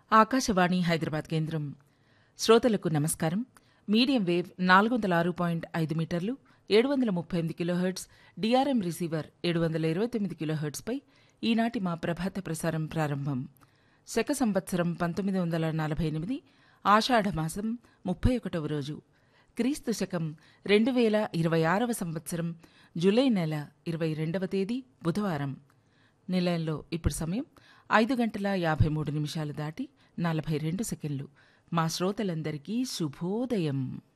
ఆకాశవాణి హైదరాబాద్ కేంద్రం శ్రోతలకు నమస్కారం మీడియం వేవ్ నాలుగు వందల ఆరు పాయింట్ ఐదు మీటర్లు ఏడు వందల ముప్పై ఎనిమిది కిలోహెర్ట్జ్ డిఆర్ఎం రిసీవర్ ఏడు వందల ఇరవై తొమ్మిది కిలోహెర్ట్జ్పై ఈనాటి మా ప్రభాత ప్రసారం ప్రారంభం శక సంవత్సరం పంతొమ్మిది వందల నలభై ఎనిమిది ఆషాఢమాసం ముప్పై ఒకటవ రోజు క్రీస్తు శకం రెండు వేల ఇరవై ఆరవ సంవత్సరం జూలై నెల ఇరవై రెండవ తేదీ బుధవారం నిలయంలో ఇప్పుడు సమయం ఐదు గంటల యాభై మూడు నిమిషాలు దాటి నలభై రెండు సెకండ్లు మా శ్రోతలందరికీ శుభోదయం